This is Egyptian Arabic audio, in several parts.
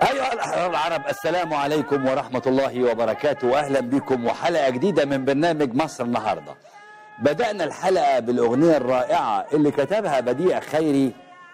أيها الأحرار العرب السلام عليكم ورحمة الله وبركاته أهلا بكم وحلقة جديدة من برنامج مصر النهاردة بدأنا الحلقة بالأغنية الرائعة اللي كتبها بديع خيري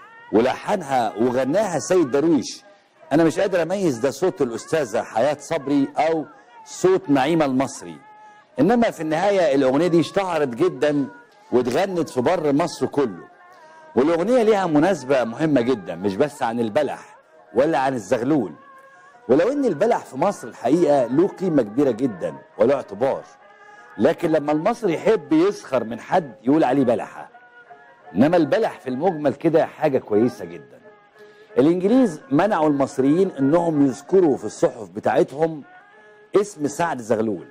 ولحنها وغناها سيد درويش أنا مش قادر أميز ده صوت الأستاذة حياة صبري أو صوت نعيمة المصري إنما في النهاية الأغنية دي اشتهرت جدا واتغنت في بر مصر كله والأغنية ليها مناسبة مهمة جدا مش بس عن البلح ولا عن الزغلول ولو ان البلح في مصر الحقيقه له قيمه كبيره جدا وله اعتبار لكن لما المصري يحب يسخر من حد يقول عليه بلحه انما البلح في المجمل كده حاجه كويسه جدا الانجليز منعوا المصريين انهم يذكروا في الصحف بتاعتهم اسم سعد زغلول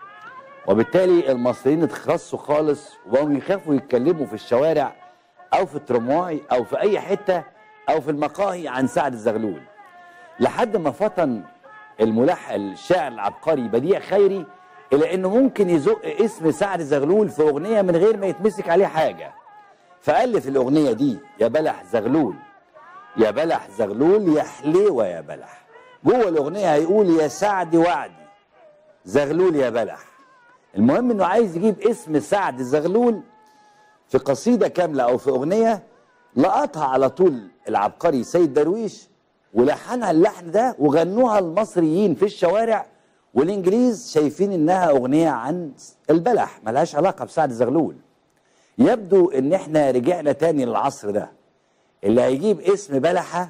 وبالتالي المصريين اتخصوا خالص وهم يخافوا يتكلموا في الشوارع او في الترمواي او في اي حته او في المقاهي عن سعد الزغلول لحد ما فطن الملحن الشاعر العبقري بديع خيري الى انه ممكن يزق اسم سعد زغلول في اغنيه من غير ما يتمسك عليه حاجه فالف الاغنيه دي يا بلح زغلول يا بلح زغلول يا حليوه يا بلح جوه الاغنيه هيقول يا سعد وعدي زغلول يا بلح المهم انه عايز يجيب اسم سعد زغلول في قصيده كامله او في اغنيه لقطها على طول العبقري سيد درويش ولحنها اللحن ده وغنوها المصريين في الشوارع والانجليز شايفين انها اغنيه عن البلح ملهاش علاقه بسعد زغلول يبدو ان احنا رجعنا تاني للعصر ده اللي هيجيب اسم بلحه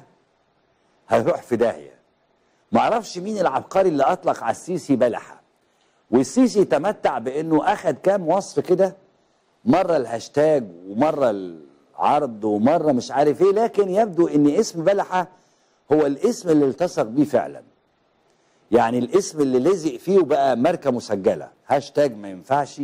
هيروح في داهيه معرفش مين العبقري اللي اطلق على السيسي بلحه والسيسي تمتع بانه اخد كام وصف كده مره الهاشتاج ومره العرض ومره مش عارف ايه لكن يبدو ان اسم بلحه هو الاسم اللي التصق بيه فعلا يعني الاسم اللي لزق فيه وبقى ماركه مسجله هاشتاج ما ينفعش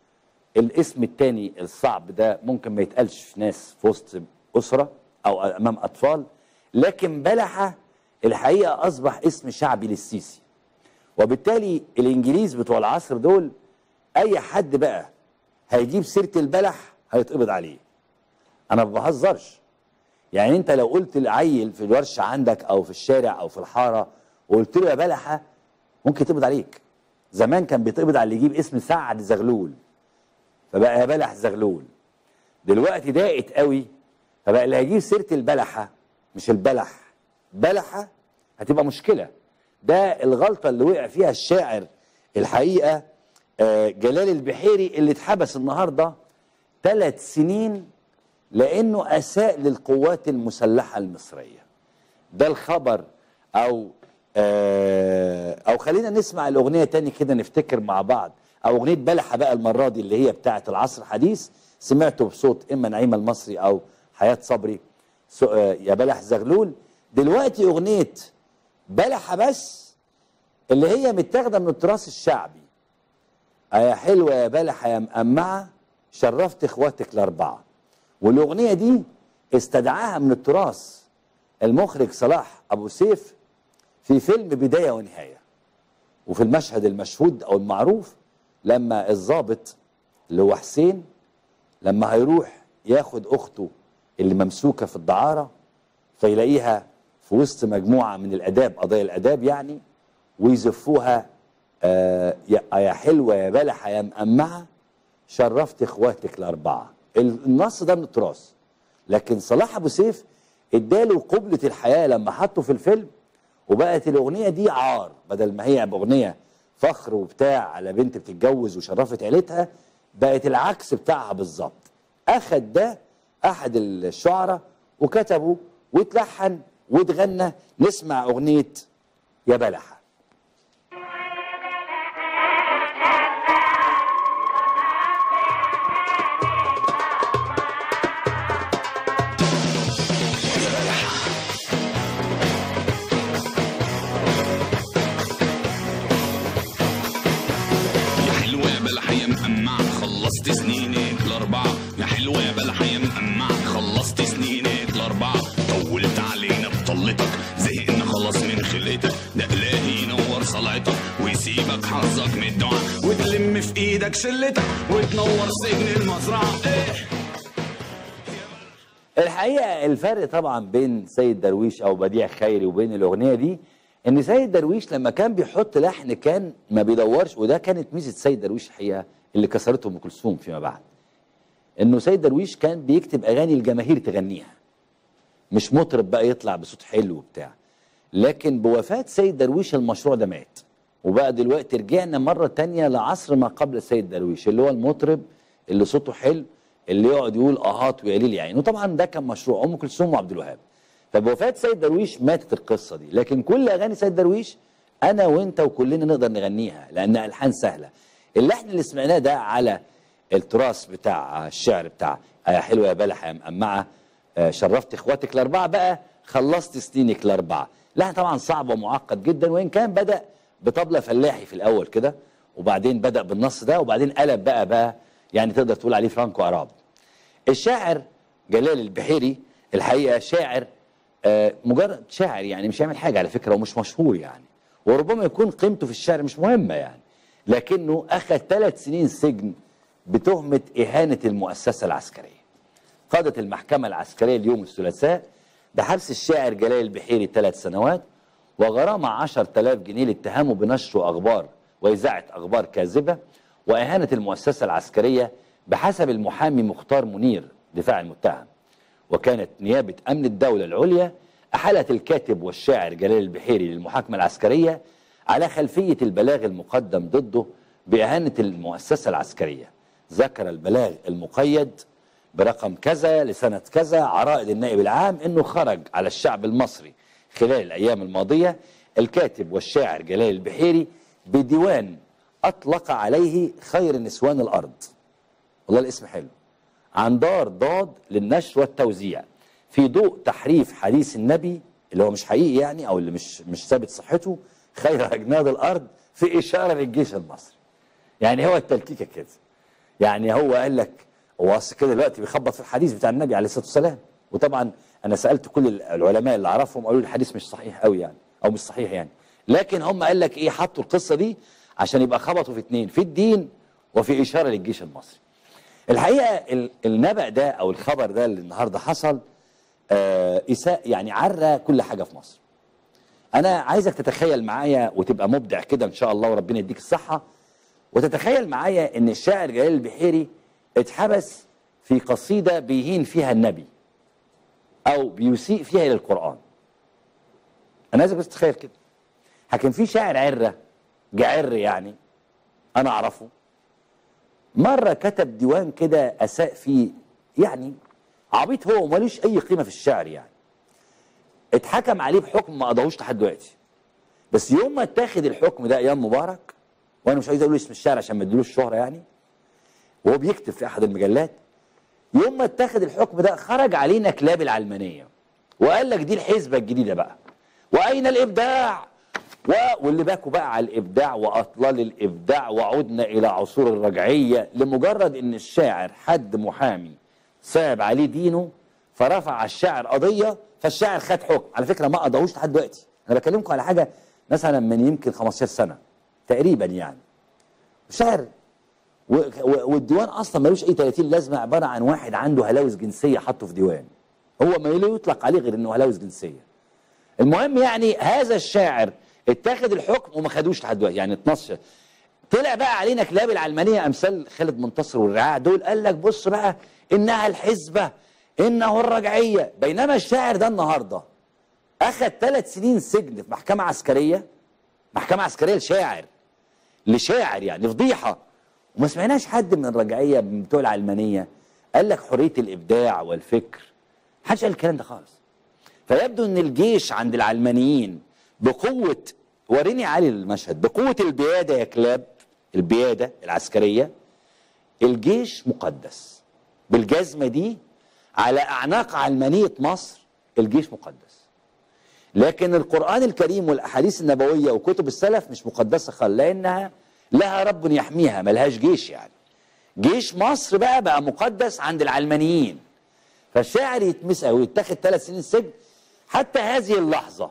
الاسم التاني الصعب ده ممكن ما يتقالش في ناس في وسط اسره او امام اطفال لكن بلحه الحقيقه اصبح اسم شعبي للسيسي وبالتالي الانجليز بتوع العصر دول اي حد بقى هيجيب سيره البلح هيتقبض عليه انا ما بهزرش يعني انت لو قلت لعيل في الورشه عندك او في الشارع او في الحاره وقلت له يا بلحه ممكن يتقبض عليك زمان كان بيتقبض على اللي يجيب اسم سعد زغلول فبقى يا بلح زغلول دلوقتي ضاقت قوي فبقى اللي هيجيب سيره البلحه مش البلح بلحه هتبقى مشكله ده الغلطه اللي وقع فيها الشاعر الحقيقه آه، جلال البحيري اللي اتحبس النهارده ثلاث سنين لانه اساء للقوات المسلحه المصريه ده الخبر او آه او خلينا نسمع الاغنيه تاني كده نفتكر مع بعض او اغنيه بلحه بقى المره دي اللي هي بتاعه العصر الحديث سمعته بصوت اما نعيمه المصري او حياه صبري سو- آه، يا بلح زغلول دلوقتي اغنيه بلحه بس اللي هي متاخده من التراث الشعبي يا حلوه يا بلحه يا مقمعه شرفت اخواتك الاربعه والاغنيه دي استدعاها من التراث المخرج صلاح ابو سيف في فيلم بدايه ونهايه وفي المشهد المشهود او المعروف لما الضابط اللي هو حسين لما هيروح ياخد اخته اللي ممسوكه في الدعاره فيلاقيها في وسط مجموعه من الاداب قضايا الاداب يعني ويزفوها آه يا يا حلوه يا بلحه يا مقمعه شرفت اخواتك الاربعه النص ده من التراث لكن صلاح ابو سيف اداله قبله الحياه لما حطه في الفيلم وبقت الاغنيه دي عار بدل ما هي اغنيه فخر وبتاع على بنت بتتجوز وشرفت عيلتها بقت العكس بتاعها بالظبط اخد ده احد الشعراء وكتبه واتلحن واتغنى نسمع اغنيه يا بلحه يا حلوة يا بلح يا مقمع خلصت سنينك الأربعة يا حلوة يا بلح يا مقمع خلصت سنينك الأربعة طولت علينا بطلتك زهقنا خلاص من خليتك ده إلهي ينور صلعتك ويسيبك حظك من الدعاء وتلم في إيدك شلتك وتنور سجن المزرعة إيه الحقيقه الفرق طبعا بين سيد درويش او بديع خيري وبين الاغنيه دي ان سيد درويش لما كان بيحط لحن كان ما بيدورش وده كانت ميزه سيد درويش الحقيقه اللي كسرته ام كلثوم فيما بعد انه سيد درويش كان بيكتب اغاني الجماهير تغنيها مش مطرب بقى يطلع بصوت حلو وبتاع لكن بوفاة سيد درويش المشروع ده مات وبقى دلوقتي رجعنا مرة تانية لعصر ما قبل سيد درويش اللي هو المطرب اللي صوته حلو اللي يقعد يقول اهات ويا ليل يعني وطبعا ده كان مشروع ام كلثوم وعبد الوهاب فبوفاة سيد درويش ماتت القصة دي لكن كل اغاني سيد درويش انا وانت وكلنا نقدر نغنيها لانها الحان سهلة اللحن اللي سمعناه ده على التراث بتاع الشعر بتاع يا حلوه يا بلح يا مقمعه آه، شرفت اخواتك الاربعه بقى خلصت سنينك الاربعه لحن طبعا صعب ومعقد جدا وان كان بدا بطبله فلاحي في الاول كده وبعدين بدا بالنص ده وبعدين قلب بقى بقى يعني تقدر تقول عليه فرانكو اراب الشاعر جلال البحيري الحقيقه شاعر آه، مجرد شاعر يعني مش يعمل حاجه على فكره ومش مشهور يعني وربما يكون قيمته في الشعر مش مهمه يعني لكنه اخذ ثلاث سنين سجن بتهمه اهانه المؤسسه العسكريه قادت المحكمة العسكرية اليوم الثلاثاء بحبس الشاعر جلال البحيري ثلاث سنوات وغرامة عشر تلاف جنيه لاتهامه بنشر أخبار وإذاعة أخبار كاذبة وإهانة المؤسسة العسكرية بحسب المحامي مختار منير دفاع المتهم وكانت نيابة أمن الدولة العليا أحالت الكاتب والشاعر جلال البحيري للمحاكمة العسكرية على خلفية البلاغ المقدم ضده بإهانة المؤسسة العسكرية ذكر البلاغ المقيد برقم كذا لسنة كذا عرائض النائب العام انه خرج على الشعب المصري خلال الايام الماضية الكاتب والشاعر جلال البحيري بديوان اطلق عليه خير نسوان الارض والله الاسم حلو عن دار ضاد للنشر والتوزيع في ضوء تحريف حديث النبي اللي هو مش حقيقي يعني او اللي مش مش ثابت صحته خير اجناد الارض في اشاره للجيش المصري يعني هو التلكيكه كده يعني هو قال لك هو اصل كده دلوقتي بيخبط في الحديث بتاع النبي عليه الصلاه والسلام وطبعا انا سالت كل العلماء اللي اعرفهم قالوا لي الحديث مش صحيح قوي يعني او مش صحيح يعني لكن هم قال لك ايه حطوا القصه دي عشان يبقى خبطوا في اتنين في الدين وفي اشاره للجيش المصري الحقيقه ال- النبأ ده او الخبر ده اللي النهارده حصل آه إساء يعني عرى كل حاجه في مصر انا عايزك تتخيل معايا وتبقى مبدع كده ان شاء الله وربنا يديك الصحه وتتخيل معايا ان الشاعر جلال البحيري اتحبس في قصيده بيهين فيها النبي او بيسيء فيها الى القران انا عايزك بس تتخيل كده لكن في شاعر عره جعر يعني انا اعرفه مره كتب ديوان كده اساء فيه يعني عبيط هو ومالوش اي قيمه في الشعر يعني اتحكم عليه بحكم ما قضاهوش لحد دلوقتي بس يوم ما اتاخد الحكم ده ايام مبارك وانا مش عايز اقول اسم الشعر عشان ما اديلوش شهره يعني وهو بيكتب في احد المجلات يوم ما اتخذ الحكم ده خرج علينا كلاب العلمانيه وقال لك دي الحزبه الجديده بقى واين الابداع و... واللي باكوا بقى على الابداع واطلال الابداع وعدنا الى عصور الرجعيه لمجرد ان الشاعر حد محامي صعب عليه دينه فرفع على الشاعر قضيه فالشاعر خد حكم على فكره ما قضاهوش لحد دلوقتي انا بكلمكم على حاجه مثلا من يمكن 15 سنه تقريبا يعني الشاعر و- و- والديوان اصلا ملوش اي 30 لازمه عباره عن واحد عنده هلاوس جنسيه حطه في ديوان هو ما لا يطلق عليه غير انه هلاوس جنسيه المهم يعني هذا الشاعر اتاخد الحكم وما خدوش لحد دلوقتي يعني اتنصر طلع بقى علينا كلاب العلمانيه امثال خالد منتصر والرعاع دول قال لك بص بقى انها الحزبه انه الرجعيه بينما الشاعر ده النهارده اخذ ثلاث سنين سجن في محكمه عسكريه محكمه عسكريه لشاعر لشاعر يعني فضيحه وما سمعناش حد من الرجعيه من بتوع العلمانيه قال لك حريه الابداع والفكر محدش قال الكلام ده خالص فيبدو ان الجيش عند العلمانيين بقوه وريني علي المشهد بقوه البياده يا كلاب البياده العسكريه الجيش مقدس بالجزمه دي على اعناق علمانيه مصر الجيش مقدس لكن القرآن الكريم والأحاديث النبوية وكتب السلف مش مقدسة خالص لأنها لها رب يحميها ملهاش جيش يعني جيش مصر بقى بقى مقدس عند العلمانيين فالشاعر يتمسك ويتاخد ثلاث سنين سجن حتى هذه اللحظة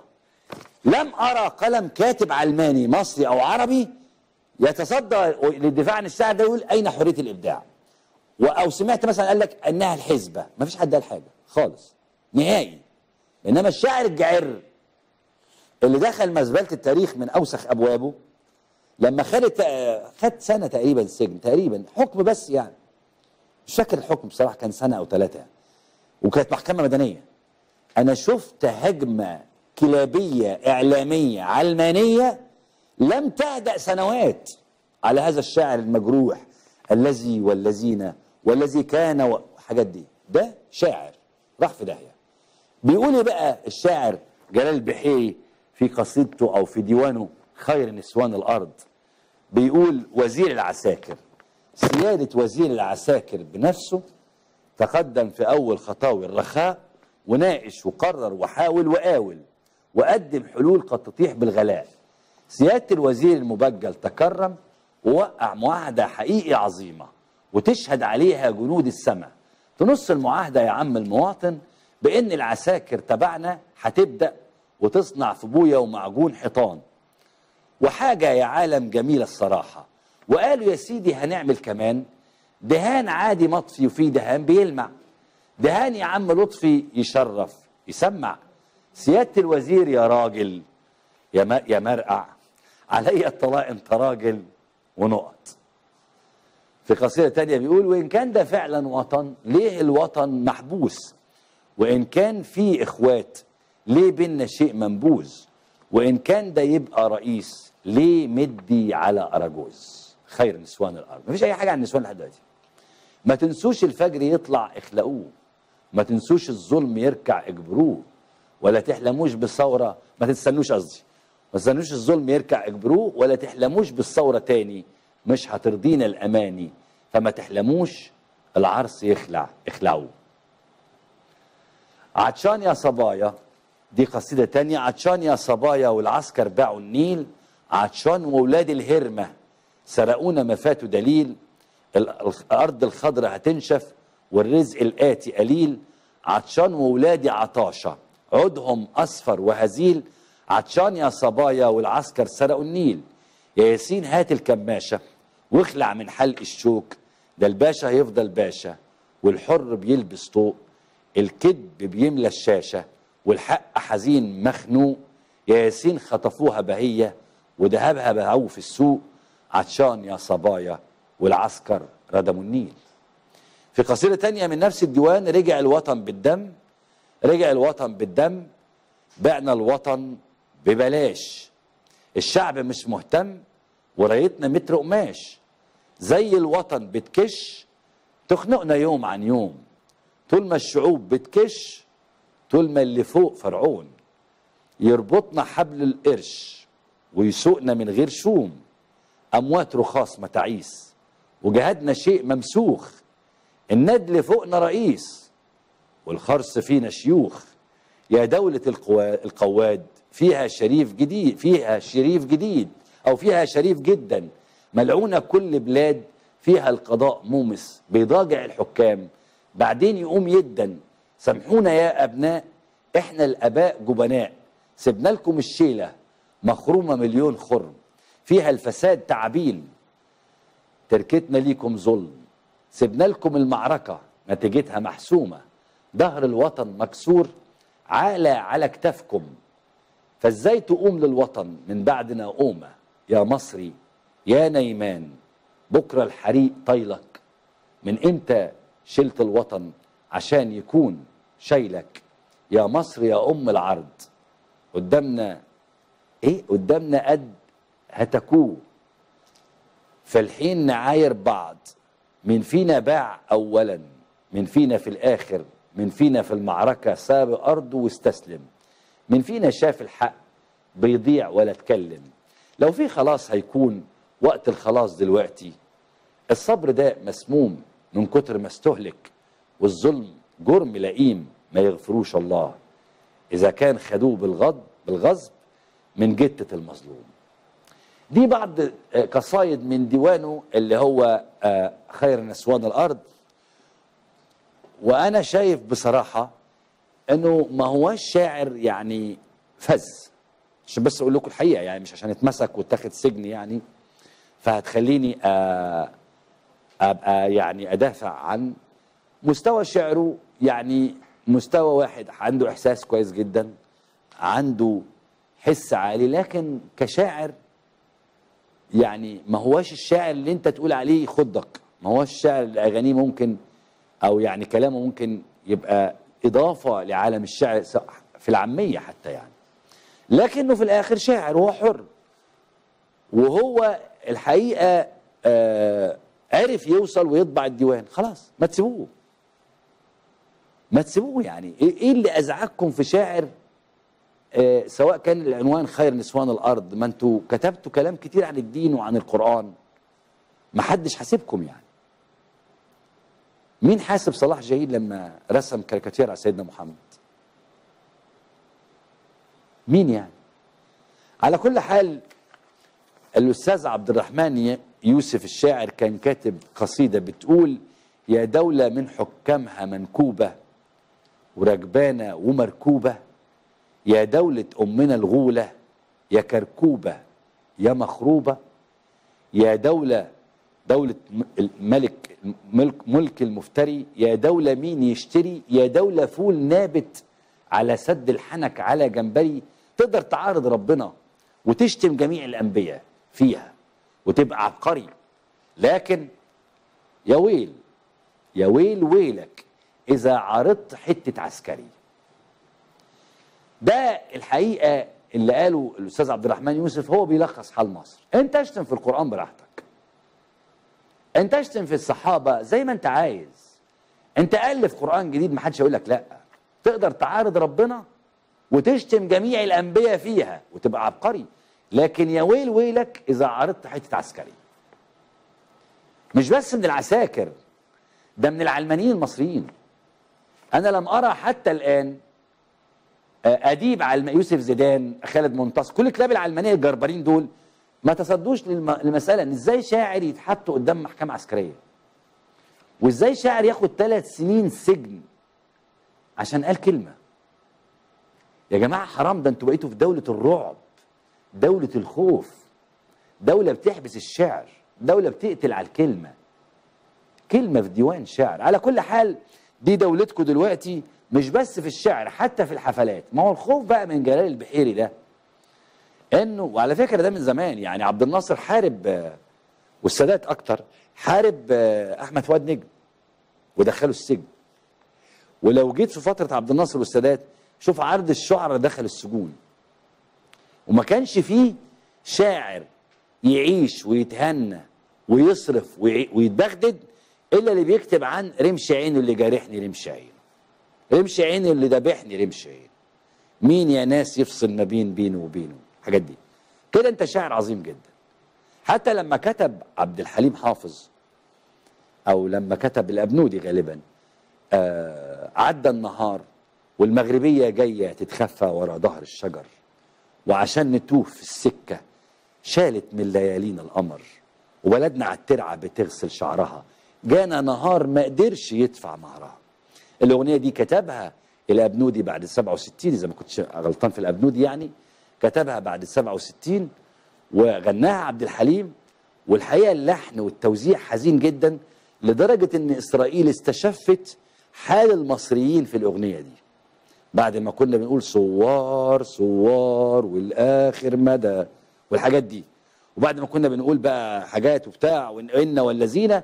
لم أرى قلم كاتب علماني مصري أو عربي يتصدى للدفاع عن الشاعر ده يقول أين حرية الإبداع و- أو سمعت مثلا قال لك أنها الحزبة ما فيش حد قال حاجة خالص نهائي إنما الشاعر الجعر اللي دخل مزبله التاريخ من اوسخ ابوابه لما خدت خد سنه تقريبا سجن تقريبا حكم بس يعني مش فاكر الحكم بصراحه كان سنه او ثلاثه وكانت محكمه مدنيه انا شفت هجمه كلابيه اعلاميه علمانيه لم تهدأ سنوات على هذا الشاعر المجروح الذي والذين والذي كان وحاجات دي ده شاعر راح في داهيه بيقول ايه بقى الشاعر جلال بحيري في قصيدته او في ديوانه خير نسوان الارض بيقول وزير العساكر سيادة وزير العساكر بنفسه تقدم في أول خطاوي الرخاء وناقش وقرر وحاول وقاول وقدم حلول قد تطيح بالغلاء سيادة الوزير المبجل تكرم ووقع معاهدة حقيقي عظيمة وتشهد عليها جنود السماء تنص المعاهدة يا عم المواطن بأن العساكر تبعنا هتبدأ وتصنع في بويا ومعجون حيطان وحاجة يا عالم جميلة الصراحة وقالوا يا سيدي هنعمل كمان دهان عادي مطفي وفيه دهان بيلمع دهان يا عم لطفي يشرف يسمع سيادة الوزير يا راجل يا م- يا مرقع علي الطلاق انت راجل ونقط في قصيدة تانية بيقول وإن كان ده فعلا وطن ليه الوطن محبوس وإن كان في إخوات ليه بينا شيء منبوذ وإن كان ده يبقى رئيس ليه مدي على أراجوز خير نسوان الأرض مفيش أي حاجة عن النسوان لحد دلوقتي ما تنسوش الفجر يطلع اخلقوه ما تنسوش الظلم يركع اجبروه ولا تحلموش بالثورة ما تستنوش قصدي ما تستنوش الظلم يركع اجبروه ولا تحلموش بالثورة تاني مش هترضينا الأماني فما تحلموش العرس يخلع اخلعوه عطشان يا صبايا دي قصيدة تانية عطشان يا صبايا والعسكر باعوا النيل عطشان وولاد الهرمة سرقونا ما فاتوا دليل ال- الأرض الخضراء هتنشف والرزق الآتي قليل عطشان وولادي عطاشة عودهم أصفر وهزيل عطشان يا صبايا والعسكر سرقوا النيل يا ياسين هات الكماشة واخلع من حلق الشوك ده الباشا هيفضل باشا والحر بيلبس طوق الكذب بيملى الشاشة والحق حزين مخنوق يا ياسين خطفوها بهية وذهبها بهو في السوق عطشان يا صبايا والعسكر ردموا النيل في قصيدة تانية من نفس الديوان رجع الوطن بالدم رجع الوطن بالدم بعنا الوطن ببلاش الشعب مش مهتم ورايتنا متر قماش زي الوطن بتكش تخنقنا يوم عن يوم طول ما الشعوب بتكش طول ما اللي فوق فرعون يربطنا حبل القرش ويسوقنا من غير شوم أموات رخاص متاعيس وجهادنا شيء ممسوخ الندل فوقنا رئيس والخرص فينا شيوخ يا دولة القوا- القواد فيها شريف جديد فيها شريف جديد أو فيها شريف جدا ملعونة كل بلاد فيها القضاء مومس بيضاجع الحكام بعدين يقوم يدا سامحونا يا أبناء إحنا الآباء جبناء سيبنا لكم الشيلة مخرومة مليون خرم فيها الفساد تعابين تركتنا ليكم ظلم سيبنا لكم المعركة نتيجتها محسومة ظهر الوطن مكسور عالى على كتافكم فازاي تقوم للوطن من بعد نقومة يا مصري يا نيمان بكرة الحريق طيلك من امتى شلت الوطن عشان يكون شايلك يا مصر يا ام العرض قدامنا ايه قدامنا قد هتكوه فالحين نعاير بعض من فينا باع اولا من فينا في الاخر من فينا في المعركه ساب ارضه واستسلم من فينا شاف الحق بيضيع ولا اتكلم لو في خلاص هيكون وقت الخلاص دلوقتي الصبر ده مسموم من كتر ما استهلك والظلم جرم لئيم ما يغفروش الله اذا كان خدوه بالغضب بالغصب من جتة المظلوم دي بعض آه، قصايد من ديوانه اللي هو آه، خير نسوان الارض وانا شايف بصراحه انه ما هوش شاعر يعني فز عشان بس اقول لكم الحقيقه يعني مش عشان اتمسك واتاخد سجن يعني فهتخليني آه، ابقى يعني ادافع عن مستوى شعره يعني مستوى واحد عنده احساس كويس جدا عنده حس عالي لكن كشاعر يعني ما هواش الشاعر اللي انت تقول عليه يخضك ما هواش الشاعر اللي اغانيه ممكن او يعني كلامه ممكن يبقى اضافه لعالم الشعر س- في العاميه حتى يعني لكنه في الاخر شاعر وهو حر وهو الحقيقه آه عرف يوصل ويطبع الديوان خلاص ما تسيبوه ما تسيبوه يعني ايه إيه اللي ازعجكم في شاعر آه سواء كان العنوان خير نسوان الارض ما انتوا كتبتوا كلام كتير عن الدين وعن القران ما حدش حاسبكم يعني مين حاسب صلاح جاهين لما رسم كاريكاتير على سيدنا محمد مين يعني على كل حال الأستاذ عبد الرحمن ي- يوسف الشاعر كان كاتب قصيدة بتقول يا دولة من حكامها منكوبة وركبانة ومركوبة يا دولة أمنا الغولة يا كركوبة يا مخروبة يا دولة دولة م- الملك ملك, ملك المفتري يا دولة مين يشتري يا دولة فول نابت على سد الحنك على جمبري تقدر تعارض ربنا وتشتم جميع الأنبياء فيها وتبقى عبقري لكن يا ويل يا ويل ويلك إذا عارضت حتة عسكري ده الحقيقة اللي قاله الأستاذ عبد الرحمن يوسف هو بيلخص حال مصر أنت اشتم في القرآن براحتك انت اشتم في الصحابه زي ما انت عايز انت الف قران جديد ما حدش هيقول لك لا تقدر تعارض ربنا وتشتم جميع الانبياء فيها وتبقى عبقري لكن يا ويل ويلك اذا عارضت حته عسكري مش بس من العساكر ده من العلمانيين المصريين انا لم ارى حتى الان آه، اديب علم يوسف زيدان خالد منتصر كل كلاب العلمانيه الجربرين دول ما تصدوش للم- للمساله ان ازاي شاعر يتحط قدام محكمه عسكريه وازاي شاعر ياخد ثلاث سنين سجن عشان قال كلمه يا جماعه حرام ده انتوا بقيتوا في دوله الرعب دوله الخوف دوله بتحبس الشعر دوله بتقتل على الكلمه كلمه في ديوان شعر على كل حال دي دولتكم دلوقتي مش بس في الشعر حتى في الحفلات ما هو الخوف بقى من جلال البحيري ده انه وعلى فكره ده من زمان يعني عبد الناصر حارب آه، والسادات اكتر حارب آه، احمد فؤاد نجم ودخله السجن ولو جيت في فتره عبد الناصر والسادات شوف عرض الشعراء دخل السجون وما كانش فيه شاعر يعيش ويتهنى ويصرف ويعي- ويتبغدد الا اللي بيكتب عن رمش عينه اللي جارحني رمش عينه رمش عينه اللي ذبحني رمش عينه مين يا ناس يفصل ما بين بينه وبينه الحاجات دي كده انت شاعر عظيم جدا حتى لما كتب عبد الحليم حافظ او لما كتب الابنودي غالبا آه عدى النهار والمغربيه جايه تتخفى ورا ظهر الشجر وعشان نتوه في السكه شالت من ليالينا القمر وبلدنا على الترعه بتغسل شعرها جانا نهار ما قدرش يدفع مهرها الاغنيه دي كتبها الابنودي بعد 67 اذا ما كنتش غلطان في الابنودي يعني كتبها بعد 67 وغناها عبد الحليم والحقيقه اللحن والتوزيع حزين جدا لدرجه ان اسرائيل استشفت حال المصريين في الاغنيه دي بعد ما كنا بنقول صوار صوار والاخر مدى والحاجات دي وبعد ما كنا بنقول بقى حاجات وبتاع وان والذين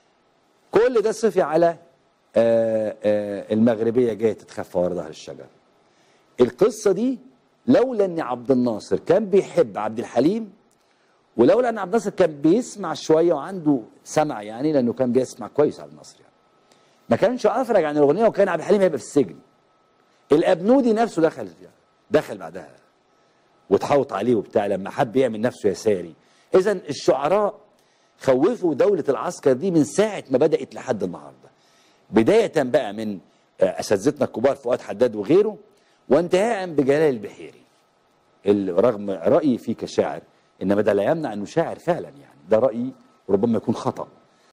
كل ده صفي على آه، آه، المغربيه جايه تتخفى ورا ظهر الشجر القصه دي لولا ان عبد الناصر كان بيحب عبد الحليم ولولا ان عبد الناصر كان بيسمع شويه وعنده سمع يعني لانه كان بيسمع كويس عبد الناصر يعني ما كانش افرج عن الاغنيه وكان عبد الحليم هيبقى في السجن الابنودي نفسه دخل دخل بعدها وتحوط عليه وبتاع لما حب يعمل نفسه يساري اذا الشعراء خوفوا دولة العسكر دي من ساعة ما بدأت لحد النهاردة بداية بقى من آه، أساتذتنا الكبار فؤاد حداد وغيره وانتهاء بجلال البحيري اللي رغم رأيي فيه كشاعر إنما ده لا يمنع أنه شاعر فعلا يعني ده رأيي وربما يكون خطأ